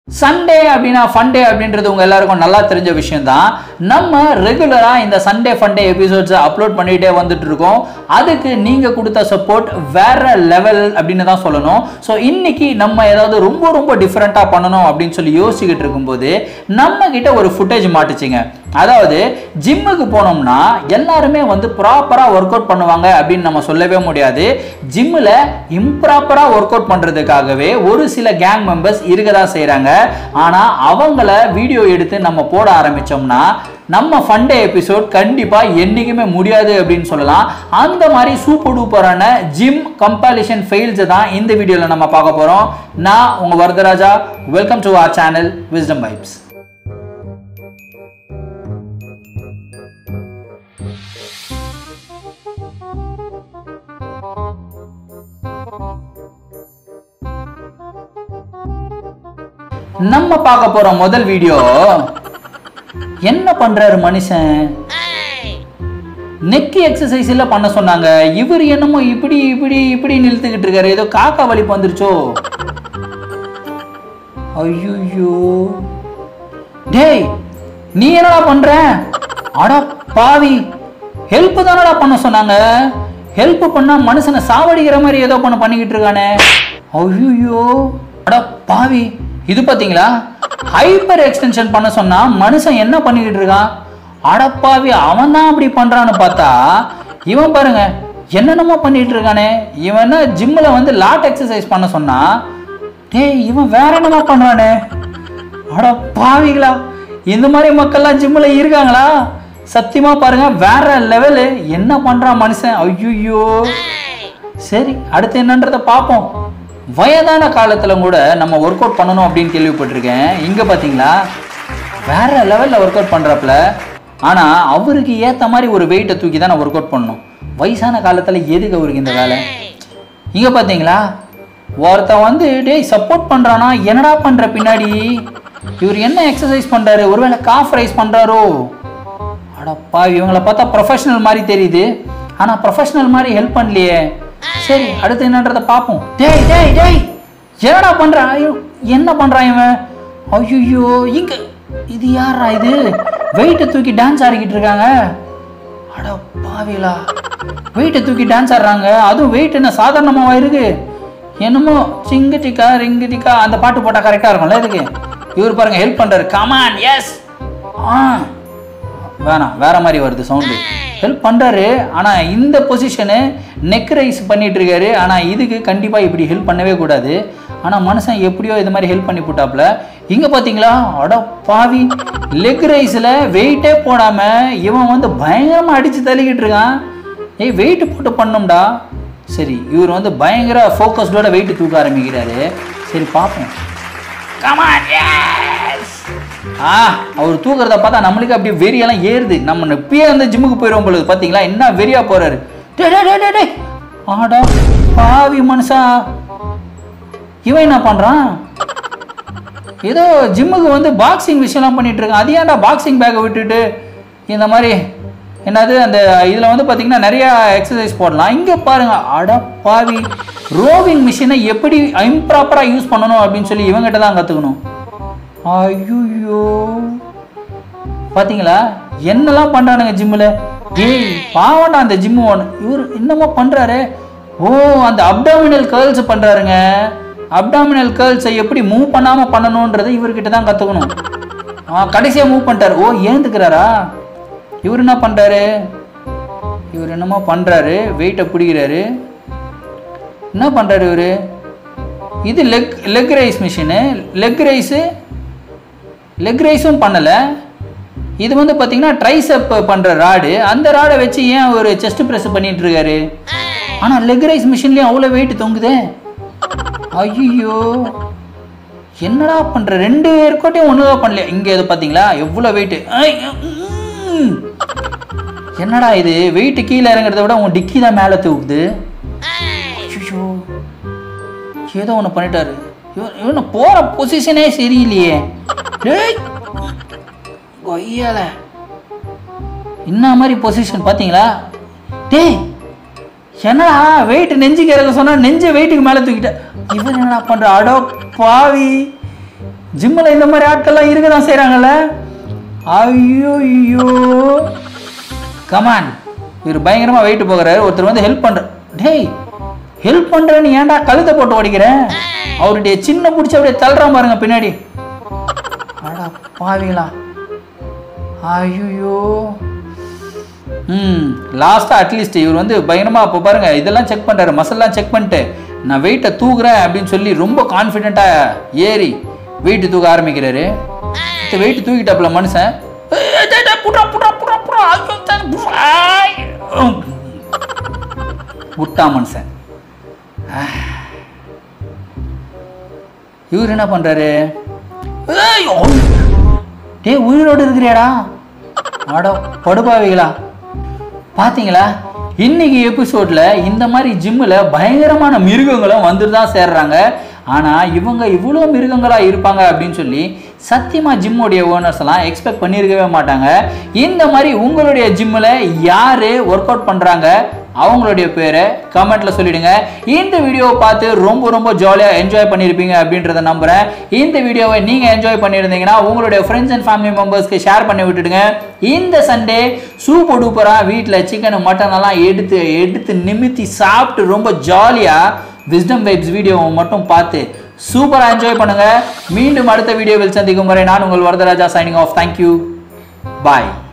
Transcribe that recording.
Sunday அப்படின்னா ஃபண்டே அப்படின்றது உங்க எல்லாருக்கும் நல்லா தெரிஞ்ச விஷயம் தான் நம்ம ரெகுலரா இந்த சண்டே ஃபண்டே எபிசோட்ஸை அப்லோட் பண்ணிட்டே வந்துட்டு இருக்கோம் அதுக்கு நீங்க கொடுத்த சப்போர்ட் வேற லெவல் அப்படின்னு தான் சொல்லணும் ஸோ இன்னைக்கு நம்ம ஏதாவது ரொம்ப ரொம்ப டிஃப்ரெண்டா பண்ணணும் அப்படின்னு சொல்லி யோசிச்சுக்கிட்டு இருக்கும்போது நம்ம கிட்ட ஒரு ஃபுட்டேஜ் மாட்டுச்சுங்க அதாவது ஜிம்முக்கு போனோம்னா எல்லாருமே வந்து ப்ராப்பராக ஒர்க் அவுட் பண்ணுவாங்க அப்படின்னு நம்ம சொல்லவே முடியாது ஜிம்மில் இம்ப்ராப்பராக ஒர்க் அவுட் பண்ணுறதுக்காகவே ஒரு சில கேங் மெம்பர்ஸ் இருக்க தான் செய்கிறாங்க ஆனால் அவங்கள வீடியோ எடுத்து நம்ம போட ஆரம்பித்தோம்னா நம்ம ஃபண்டே எபிசோட் கண்டிப்பாக என்றைக்குமே முடியாது அப்படின்னு சொல்லலாம் அந்த மாதிரி சூப்பர் டூப்பரான ஜிம் கம்பாலிஷன் ஃபெயில்ஸை தான் இந்த வீடியோவில் நம்ம பார்க்க போகிறோம் நான் உங்கள் Varadaraja welcome to our channel wisdom vibes நம்ம பார்க்க போற முதல் வீடியோ என்ன பண்றாரு மனுஷன் நெக்கி எக்ஸசைஸ் எல்லாம் பண்ண சொன்னாங்க இவர் என்னமோ இப்படி இப்படி இப்படி நிறுத்துக்கிட்டு இருக்காரு ஏதோ காக்கா வலிப்பு வந்துருச்சோ ஐயோ டேய் நீ என்னடா பண்ற அட பாவி ஹெல்ப் தானடா பண்ண சொன்னாங்க ஹெல்ப் பண்ணா மனுஷனை சாவடிக்கிற மாதிரி ஏதோ பண்ண பண்ணிக்கிட்டு இருக்கானே ஐயோ அட பாவி இது பாத்தீங்களா ஹைப்பர் எக்ஸ்டென்ஷன் பண்ண சொன்னா மனுஷன் என்ன பண்ணிக்கிட்டு இருக்கான் அடப்பாவி அவன் தான் அப்படி பண்றான்னு பார்த்தா இவன் பாருங்க என்னென்னமோ பண்ணிட்டு இருக்கானே இவன் ஜிம்மில் வந்து லாட் எக்ஸசைஸ் பண்ண சொன்னா டேய் இவன் வேற என்னமோ பண்றானே அட பாவிகளா இந்த மாதிரி மக்கள்லாம் ஜிம்மில் இருக்காங்களா சத்தியமா பாருங்க வேற லெவலு என்ன பண்றான் மனுஷன் ஐயோ சரி அடுத்து என்னன்றதை பார்ப்போம் வயதான காலத்துல கூட நம்ம ஒர்க் அவுட் பண்ணணும் அப்படின்னு கேள்விப்பட்டிருக்கேன் இங்க பாத்தீங்களா வேற லெவல்ல ஒர்க் அவுட் பண்றப்பல ஆனா அவருக்கு ஏத்த மாதிரி ஒரு வெயிட்டை தூக்கி தான் ஒர்க் அவுட் பண்ணணும் வயசான காலத்துல எதுக்கு அவருக்கு இந்த வேலை இங்க பாத்தீங்களா ஒருத்தன் வந்து டேய் சப்போர்ட் பண்றானா என்னடா பண்ற பின்னாடி இவர் என்ன எக்ஸசைஸ் பண்றாரு ஒருவேளை காஃப் ரைஸ் பண்றாரோ அடப்பா இவங்கள பார்த்தா ப்ரொஃபஷனல் மாதிரி தெரியுது ஆனா ப்ரொஃபஷனல் மாதிரி ஹெல்ப் பண்ணலையே சரி அடுத்து என்னன்றதை பார்ப்போம் டேய் டேய் டேய் என்னடா பண்றான் ஐயோ என்ன பண்றான் இவன் ஐயோ இங்க இது யாரா இது வெயிட்டை தூக்கி டான்ஸ் ஆடிக்கிட்டு இருக்காங்க அட பாவிலா வெயிட்டை தூக்கி டான்ஸ் ஆடுறாங்க அதுவும் வெயிட் என்ன சாதாரணமாவா இருக்கு என்னமோ சிங்கு டிக்கா ரிங்கு டிக்கா அந்த பாட்டு போட்டால் கரெக்டாக இருக்கும்ல இதுக்கு இவர் பாருங்க ஹெல்ப் பண்றாரு கமான் எஸ் ஆ வேணாம் வேற மாதிரி வருது சவுண்டு ஹெல்ப் பண்றாரு ஆனா இந்த பொசிஷனு நெக் ரைஸ் பண்ணிட்டு இருக்காரு ஆனா இதுக்கு கண்டிப்பா இப்படி ஹெல்ப் பண்ணவே கூடாது ஆனா மனுஷன் எப்படியோ இது மாதிரி ஹெல்ப் பண்ணி போட்டாப்ல இங்க பாத்தீங்களா அட பாவி லெக் ரைஸ்ல வெயிட்டே போடாம இவன் வந்து பயங்கரமா அடிச்சு தள்ளிக்கிட்டு இருக்கான் ஏய் வெயிட் போட்டு பண்ணோம்டா சரி இவர் வந்து பயங்கர ஃபோக்கஸ்டோட வெயிட் தூக்க ஆரம்பிக்கிறாரு சரி பார்ப்போம் கமான் எஸ் ஆ அவர் தூக்குறத பார்த்தா நம்மளுக்கு அப்படியே வெறியெல்லாம் ஏறுது நம்ம இப்பயே வந்து ஜிம்முக்கு போயிடுவோம் பொழுது பார்த்தீங்களா என்ன வெறியா போறாரு டே டே டே டே டே ஆடா பாவி மனுஷா இவன் என்ன பண்றான் ஏதோ ஜிம்முக்கு வந்து பாக்ஸிங் விஷயம்லாம் பண்ணிட்டு இருக்கான் அது ஏன்டா பாக்ஸிங் பேக்கை விட்டுட்டு இந்த மாதிரி என்னது அந்த இதில் வந்து பார்த்தீங்கன்னா நிறையா எக்ஸசைஸ் போடலாம் இங்கே பாருங்க அட பாவி ரோவிங் மிஷினை எப்படி இம்ப்ராப்பராக யூஸ் பண்ணணும் அப்படின்னு சொல்லி இவங்ககிட்ட தான் கற்றுக்கணும் ஐயோ பாத்தீங்களா என்னெல்லாம் பண்றானுங்க ஜிம்மில் ஏய் பாவண்டா அந்த ஜிம்மு ஒன்று இவர் என்னமோ பண்றாரு ஓ அந்த அப்டாமினல் கேர்ள்ஸ் பண்றாருங்க அப்டாமினல் கேர்ள்ஸை எப்படி மூவ் பண்ணாம பண்ணணுன்றது இவர்கிட்ட தான் கத்துக்கணும் ஆ கடைசியா மூவ் பண்ணிட்டாரு ஓ ஏந்துக்கிறாரா இவர் என்ன பண்றாரு இவர் என்னமோ பண்றாரு வெயிட்டை பிடிக்கிறாரு என்ன பண்றாரு இவரு இது leg leg raise machine leg raise leg ரைஸும் பண்ணலை இது வந்து பார்த்தீங்கன்னா ட்ரைசப் பண்ணுற ராடு அந்த ராடை வச்சு ஏன் ஒரு செஸ்ட் ப்ரெஸ் பண்ணிட்டு இருக்காரு ஆனால் லெக் ரைஸ் மிஷின்லேயும் அவ்வளோ வெயிட் தொங்குதே ஐயோ என்னடா பண்ணுற ரெண்டு பேருக்கோட்டையும் ஒன்றுதான் பண்ணல இங்கே இது பார்த்தீங்களா எவ்வளோ வெயிட்டு என்னடா இது வெயிட் கீழே இறங்குறத விட உன் டிக்கி தான் மேலே தூக்குது ஐயோ ஏதோ ஒன்று பண்ணிட்டாரு இவன் இவனை போகிற பொசிஷனே சரியில்லையே டேய் கொய்யால என்ன மாதிரி பொசிஷன் பார்த்தீங்களா டேய் என்னடா வெயிட் நெஞ்சுக்கு இறக்க சொன்னா நெஞ்ச வெயிட்டுக்கு மேலே தூக்கிட்ட இவர் என்னடா பண்ற அடோ பாவி ஜிம்மில் இந்த மாதிரி ஆட்கள்லாம் இருக்க தான் செய்கிறாங்கல்ல ஐயோ ஐயோ கமான் இவர் பயங்கரமாக வெயிட் போகிறாரு ஒருத்தர் வந்து ஹெல்ப் பண்ணுற டேய் ஹெல்ப் பண்ணுறேன்னு ஏன்டா கழுத்தை போட்டு ஓடிக்கிறேன் அவருடைய சின்ன பிடிச்சி அப்படியே தள்ளுறான் பாருங்க பின்னாடி அடா பாவீங்களா ஐயோ ம் லாஸ்ட்டாக அட்லீஸ்ட் இவர் வந்து பயங்கரமாக இப்போ பாருங்க இதெல்லாம் செக் பண்ணுறாரு மசில்லாம் செக் பண்ணிட்டு நான் வெயிட்டை தூக்குறேன் அப்படின்னு சொல்லி ரொம்ப கான்ஃபிடென்ட்டாக ஏறி வெயிட்டு தூக்க ஆரம்பிக்கிறாரு வெயிட் தூக்கிட்டாப்புல மனுஷன் ஏய், ஏய், ஏய், ஏய், புட்றா, புட்றா, புட்றா, புட்றா, ஐயோ, தான், புட்றா, ஆய். உம். விட்டா மனுஷன் இவர் என்ன பண்றாரு ஏய், ஐயோ. டேய் உயிரோடு இருக்கிறியாடா அட படுபாவிகளா பாத்தீங்களா இன்னைக்கு எபிசோட்ல இந்த மாதிரி ஜிம்மில் பயங்கரமான மிருகங்களும் வந்துட்டு தான் சேர்றாங்க ஆனா இவங்க இவ்வளோ மிருகங்களா இருப்பாங்க அப்படின்னு சொல்லி சத்தியமா ஜிம்முடைய ஓனர்ஸ் எல்லாம் எக்ஸ்பெக்ட் பண்ணியிருக்கவே மாட்டாங்க இந்த மாதிரி உங்களுடைய ஜிம்மில் யாரு ஒர்க் அவுட் பண்றாங்க அவங்களுடைய பேரை கமெண்ட்ல சொல்லிடுங்க இந்த வீடியோவை பார்த்து ரொம்ப ரொம்ப ஜாலியாக என்ஜாய் பண்ணியிருப்பீங்க அப்படின்றத நம்புறேன் இந்த வீடியோவை நீங்க என்ஜாய் பண்ணியிருந்தீங்கன்னா உங்களுடைய ஃப்ரெண்ட்ஸ் அண்ட் ஃபேமிலி மெம்பர்ஸ்க்கு ஷேர் பண்ணி விட்டுடுங்க இந்த சண்டே சூப்பர் டூப்பராக வீட்டில் சிக்கன் மட்டன் எல்லாம் எடுத்து எடுத்து நிமித்தி சாப்பிட்டு ரொம்ப ஜாலியாக விஸ்டம் வைப்ஸ் வீடியோவை மட்டும் பார்த்து சூப்பராக என்ஜாய் பண்ணுங்க மீண்டும் அடுத்த வீடியோவில் சந்திக்கும் வரை நான் உங்கள் வரதராஜா சைனிங் ஆஃப் தேங்க்யூ பாய்